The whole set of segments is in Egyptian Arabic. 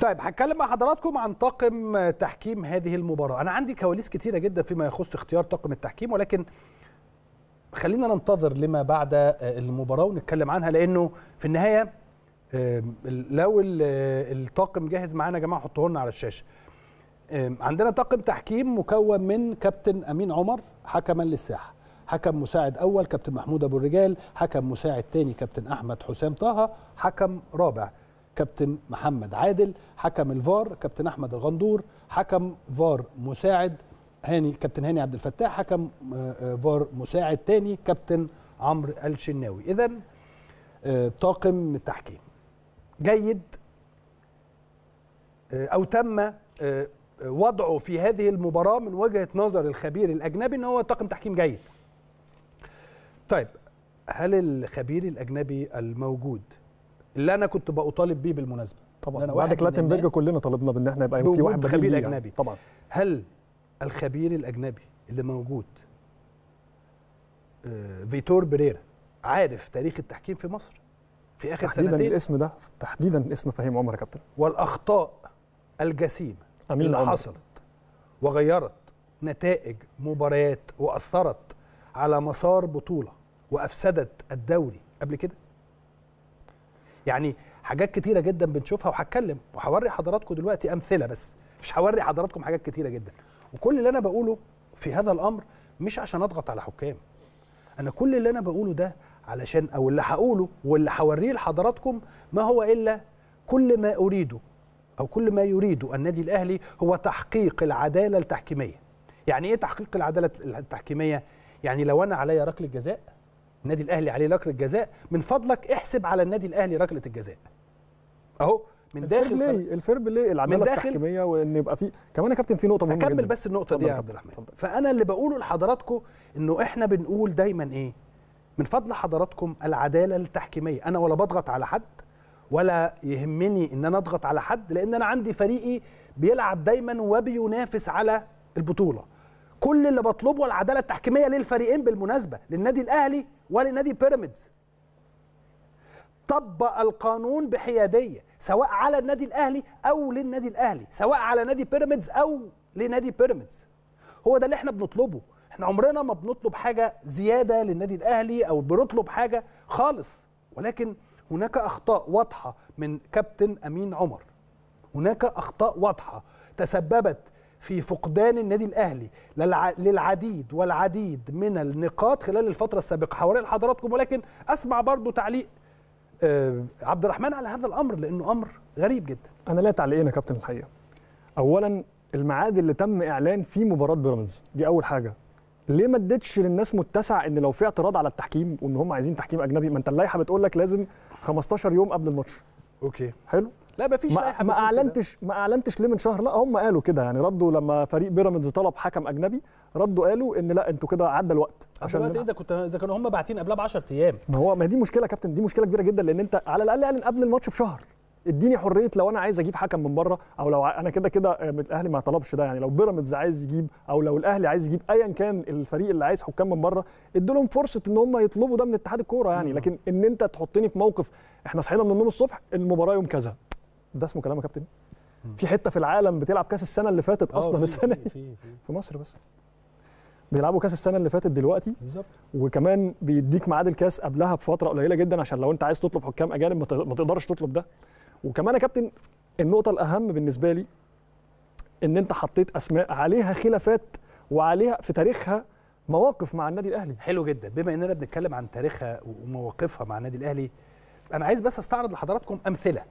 طيب هتكلم مع حضراتكم عن طاقم تحكيم هذه المباراه انا عندي كواليس كتيره جدا فيما يخص اختيار طاقم التحكيم ولكن خلينا ننتظر لما بعد المباراه ونتكلم عنها لانه في النهايه لو الطاقم جاهز معانا يا جماعه حطوه لنا على الشاشه عندنا طاقم تحكيم مكون من كابتن امين عمر حكما للساحه حكم مساعد اول كابتن محمود ابو الرجال حكم مساعد ثاني كابتن احمد حسام طه حكم رابع كابتن محمد عادل حكم الفار كابتن احمد الغندور حكم فار مساعد هاني كابتن هاني عبد الفتاح حكم فار مساعد ثاني كابتن عمرو الشناوي اذا طاقم التحكيم جيد او تم وضعه في هذه المباراه من وجهه نظر الخبير الاجنبي ان هو طاقم تحكيم جيد طيب هل الخبير الاجنبي الموجود اللي انا كنت بطالب بيه بالمناسبه طبعا بعد كلاتنبرج كلنا طالبنا بان احنا يبقى في واحد خبير اجنبي يعني. طبعا هل الخبير الاجنبي اللي موجود آه فيتور بريرا عارف تاريخ التحكيم في مصر في اخر تحديدا سنتين الاسم ده تحديدا اسم فهيم عمر يا كابتن والاخطاء الجسيمه أمين اللي عمر. حصلت وغيرت نتائج مباريات واثرت على مسار بطوله وافسدت الدوري قبل كده يعني حاجات كتيره جدا بنشوفها وهتكلم وهوري حضراتكم دلوقتي امثله بس مش هوري حضراتكم حاجات كتيره جدا وكل اللي انا بقوله في هذا الامر مش عشان اضغط على حكام انا كل اللي انا بقوله ده علشان او اللي هقوله واللي هوريه لحضراتكم ما هو الا كل ما اريده او كل ما يريده النادي الاهلي هو تحقيق العداله التحكيميه يعني ايه تحقيق العداله التحكيميه يعني لو انا عليا ركله جزاء النادي الاهلي عليه ركله جزاء من فضلك احسب على النادي الاهلي ركله الجزاء اهو من الفير داخل بلاي الفير بلاي العداله من داخل- التحكيميه وان يبقى في كمان يا كابتن في نقطه مهمه اكمل جدا. بس النقطه دي اتفضل يا يا عبد كابتن، الرحمن اتفضل. فانا اللي بقوله لحضراتكم انه احنا بنقول دايما ايه من فضل حضراتكم العداله التحكيميه انا ولا بضغط على حد ولا يهمني ان انا اضغط على حد لان انا عندي فريقي بيلعب دايما وبينافس على البطوله كل اللي بطلبه العداله التحكيميه للفريقين بالمناسبه للنادي الاهلي ولنادي بيراميدز طبق القانون بحياديه سواء على النادي الاهلي او للنادي الاهلي سواء على نادي بيراميدز او لنادي بيراميدز هو ده اللي احنا بنطلبه احنا عمرنا ما بنطلب حاجه زياده للنادي الاهلي او بنطلب حاجه خالص ولكن هناك اخطاء واضحه من كابتن امين عمر هناك اخطاء واضحه تسببت في فقدان النادي الاهلي للع- للعديد والعديد من النقاط خلال الفتره السابقه هوري لحضراتكم ولكن اسمع برضو تعليق آه، عبد الرحمن على هذا الامر لانه امر غريب جدا انا لا تعليقين يا كابتن الحقيقه اولا الميعاد اللي تم اعلان فيه مباراه بيراميدز دي اول حاجه ليه ما اديتش للناس متسع ان لو في اعتراض على التحكيم وان هم عايزين تحكيم اجنبي ما انت اللائحه بتقول لك لازم 15 يوم قبل الماتش اوكي حلو لا ما فيش ما, لائحه ما بتقول كده. اعلنتش ما اعلنتش ليه من شهر لا هم قالوا كده يعني ردوا لما فريق بيراميدز طلب حكم اجنبي ردوا قالوا ان لا انتوا كده عدى الوقت عشان دلوقتي نلحق. اذا كنت اذا كانوا هم باعتين قبلها ب 10 ايام ما هو ما دي مشكله يا كابتن دي مشكله كبيره جدا لان انت على الاقل اعلن قبل الماتش بشهر اديني حريه لو انا عايز اجيب حكم من بره او لو ع- انا كده كده آه، الاهلي ما طلبش ده يعني لو بيراميدز عايز يجيب او لو الاهلي عايز يجيب ايا كان الفريق اللي عايز حكام من بره ادوا لهم فرصه ان هم يطلبوا ده من اتحاد الكوره يعني لكن ان انت تحطني في موقف احنا صحينا من النوم الصبح المباراه يوم كذا ده اسمه كلام يا كابتن في حته في العالم بتلعب كاس السنه اللي فاتت اصلا في- السنه في دي في في في مصر بس بيلعبوا كاس السنه اللي فاتت دلوقتي بالظبط وكمان بيديك ميعاد الكاس قبلها بفتره قليله جدا عشان لو انت عايز تطلب حكام اجانب ما ت- ما تقدرش تطلب ده وكمان يا كابتن النقطه الاهم بالنسبه لي ان انت حطيت اسماء عليها خلافات وعليها في تاريخها مواقف مع النادي الاهلي حلو جدا بما اننا بنتكلم عن تاريخها ومواقفها مع النادي الاهلي انا عايز بس استعرض لحضراتكم امثله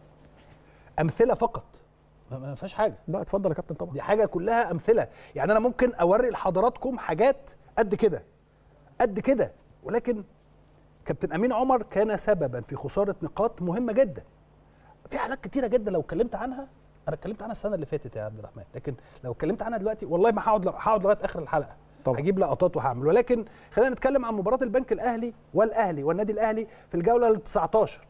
امثله فقط ما ما فيهاش حاجه لا اتفضل يا كابتن طبعا دي حاجه كلها امثله يعني انا ممكن اوري لحضراتكم حاجات قد كده قد كده ولكن كابتن امين عمر كان سببا في خساره نقاط مهمه جدا في حاجات كتيره جدا لو اتكلمت عنها انا اتكلمت عنها السنه اللي فاتت يا عبد الرحمن لكن لو اتكلمت عنها دلوقتي والله ما هقعد هقعد لغايه اخر الحلقه طبعا. هجيب لقطات وهعمل ولكن خلينا نتكلم عن مباراه البنك الاهلي والاهلي والنادي الاهلي في الجوله ال 19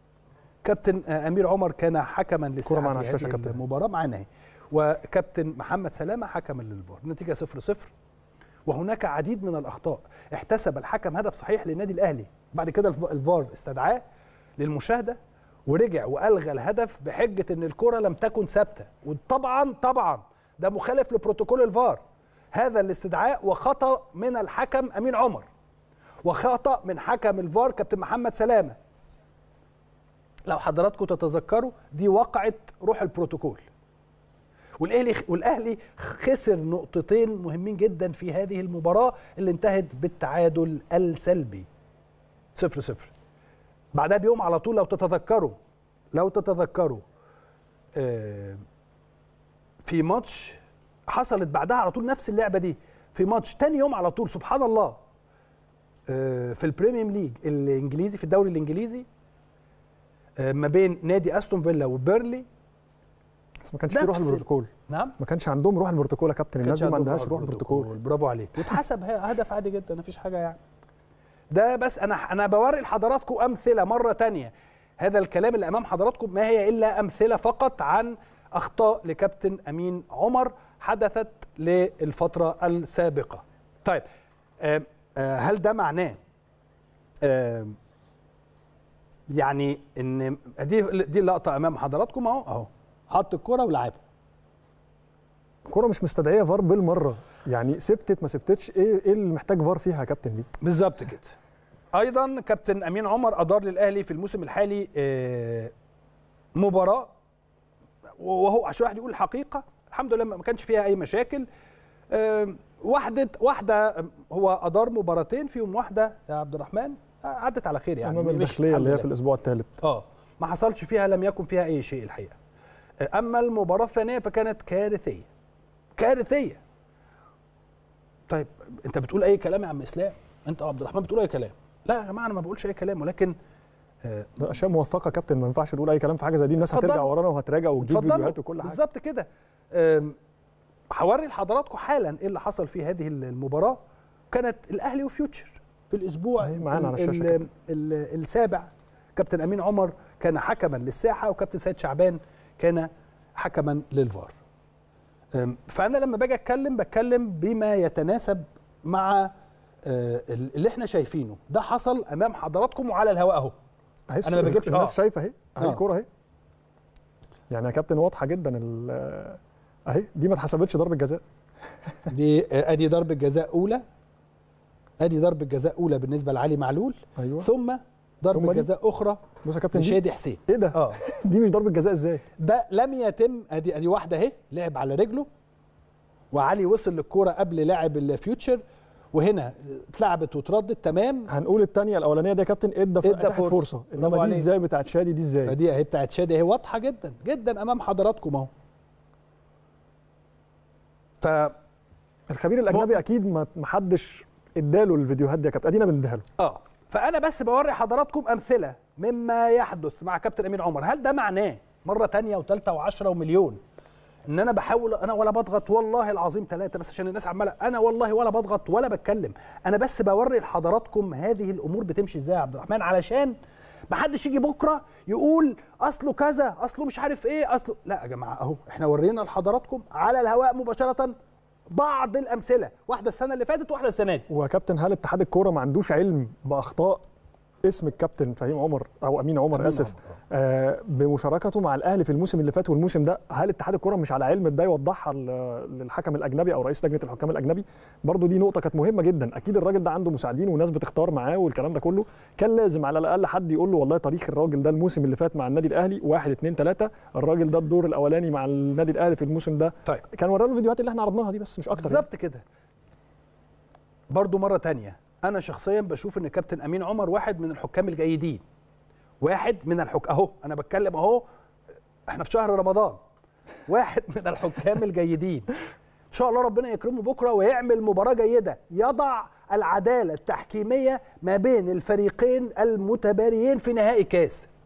كابتن آه، امير عمر كان حكما للساحه معنا على في الشاشة هذه كابتن. المباراه معانا اهي وكابتن محمد سلامه حكما للفار النتيجه 0 0 وهناك عديد من الاخطاء احتسب الحكم هدف صحيح للنادي الاهلي بعد كده الف- الفار استدعاه للمشاهده ورجع والغى الهدف بحجه ان الكره لم تكن ثابته وطبعا طبعا ده مخالف لبروتوكول الفار هذا الاستدعاء وخطا من الحكم امين عمر وخطا من حكم الفار كابتن محمد سلامه لو حضراتكم تتذكروا دي وقعت روح البروتوكول والاهلي والاهلي خسر نقطتين مهمين جدا في هذه المباراه اللي انتهت بالتعادل السلبي صفر صفر بعدها بيوم على طول لو تتذكروا لو تتذكروا آه، في ماتش حصلت بعدها على طول نفس اللعبه دي في ماتش تاني يوم على طول سبحان الله آه، في البريميوم ليج الانجليزي في الدوري الانجليزي آه، ما بين نادي استون فيلا وبيرلي بس ما كانش في روح نفس- البروتوكول نعم ما كانش عندهم روح البروتوكول يا كابتن الناس كانش دي ما عندهم عندهاش روح البروتوكول برافو عليك واتحسب ه- هدف عادي جدا مفيش حاجه يعني ده بس انا انا بوري لحضراتكم امثله مره تانية هذا الكلام اللي امام حضراتكم ما هي الا امثله فقط عن اخطاء لكابتن امين عمر حدثت للفتره السابقه طيب آم، آه، هل ده معناه آم، يعني ان دي دي اللقطه امام حضراتكم اهو اهو حط الكره ولعبها الكوره مش مستدعيه فار بالمره يعني سبتت ما سبتتش ايه ايه اللي محتاج فار فيها يا كابتن دي بالظبط كده ايضا كابتن امين عمر ادار للاهلي في الموسم الحالي آه، مباراه وهو عشان واحد يقول الحقيقه الحمد لله ما كانش فيها اي مشاكل آه، واحده واحده هو ادار مباراتين فيهم واحده يا عبد الرحمن آه، عدت على خير يعني امام مش- الداخليه الحمد اللي هي لله. في الاسبوع الثالث اه ما حصلش فيها لم يكن فيها اي شيء الحقيقه آه، اما المباراه الثانيه فكانت كارثيه كارثيه طيب انت بتقول اي كلام يا عم اسلام انت وعبد الرحمن بتقول اي كلام لا يا جماعه انا ما بقولش اي كلام ولكن آه، ده اشياء موثقه يا كابتن ما ينفعش نقول اي كلام في حاجه زي دي الناس اتفضل. هترجع ورانا وهتراجع وتجيب اتفضلوا. فيديوهات وكل حاجه بالظبط كده آم، هوري لحضراتكم حالا ايه اللي حصل في هذه المباراه كانت الاهلي وفيوتشر في الاسبوع اهي معانا على ال- الشاشة ال- كده. ال- السابع كابتن امين عمر كان حكما للساحه وكابتن سيد شعبان كان حكما للفار أم، فانا لما باجي اتكلم بتكلم بما يتناسب مع آه، اللي احنا شايفينه ده حصل امام حضراتكم وعلى الهواء اهو اهي أنا ما بجيبش- الناس آه. شايفه اهي اهي آه. الكوره اهي يعني يا كابتن واضحه جدا ال- اهي دي ما اتحسبتش ضربه جزاء دي آه، ادي ضربه جزاء اولى ادي ضربه جزاء اولى بالنسبه لعلي معلول ايوه ثم ثم ضربه دي؟ جزاء اخرى بص يا كابتن دي لشادي حسين ايه ده اه دي مش ضربه جزاء ازاي ده لم يتم ادي ادي واحده اهي لعب على رجله وعلي وصل للكوره قبل لاعب الفيوتشر وهنا اتلعبت واتردت تمام هنقول الثانيه الاولانيه دي يا كابتن ادى ادى ادى فرصة. فرصه برافو انما دي عليك. ازاي بتاعت شادي دي ازاي فدي اهي بتاعت شادي اهي واضحه جدا جدا امام حضراتكم اهو ف الخبير الاجنبي اكيد ما ما حدش اداله الفيديوهات دي يا كابتن ادينا بنديها له اه فانا بس بوري حضراتكم امثله مما يحدث مع كابتن امين عمر هل ده معناه مره تانية وثالثه وعشرة ومليون ان انا بحاول انا ولا بضغط والله العظيم ثلاثه بس عشان الناس عماله انا والله ولا بضغط ولا بتكلم انا بس بوري لحضراتكم هذه الامور بتمشي ازاي يا عبد الرحمن علشان ما حدش يجي بكره يقول اصله كذا اصله مش عارف ايه اصله لا يا جماعه اهو احنا ورينا لحضراتكم على الهواء مباشره بعض الامثله واحده السنه اللي فاتت واحده السنه دي وكابتن هل اتحاد الكوره ما عندوش علم باخطاء اسم الكابتن فهيم عمر او امين عمر أمين اسف عمر، آه بمشاركته مع الاهلي في الموسم اللي فات والموسم ده هل اتحاد الكوره مش على علم بده يوضحها ل- للحكم الاجنبي او رئيس لجنه الحكام الاجنبي برضو دي نقطه كانت مهمه جدا اكيد الراجل ده عنده مساعدين وناس بتختار معاه والكلام ده كله كان لازم على الاقل حد يقول له والله تاريخ الراجل ده الموسم اللي فات مع النادي الاهلي واحد اتنين تلاته الراجل ده الدور الاولاني مع النادي الاهلي في الموسم ده طيب كان ورانا الفيديوهات اللي احنا عرضناها دي بس مش اكتر يعني. بالظبط كده برضو مرة تانية أنا شخصيا بشوف إن كابتن أمين عمر واحد من الحكام الجيدين واحد من الحك أهو أنا بتكلم أهو إحنا في شهر رمضان واحد من الحكام الجيدين إن شاء الله ربنا يكرمه بكرة ويعمل مباراة جيدة يضع العدالة التحكيمية ما بين الفريقين المتباريين في نهائي كاس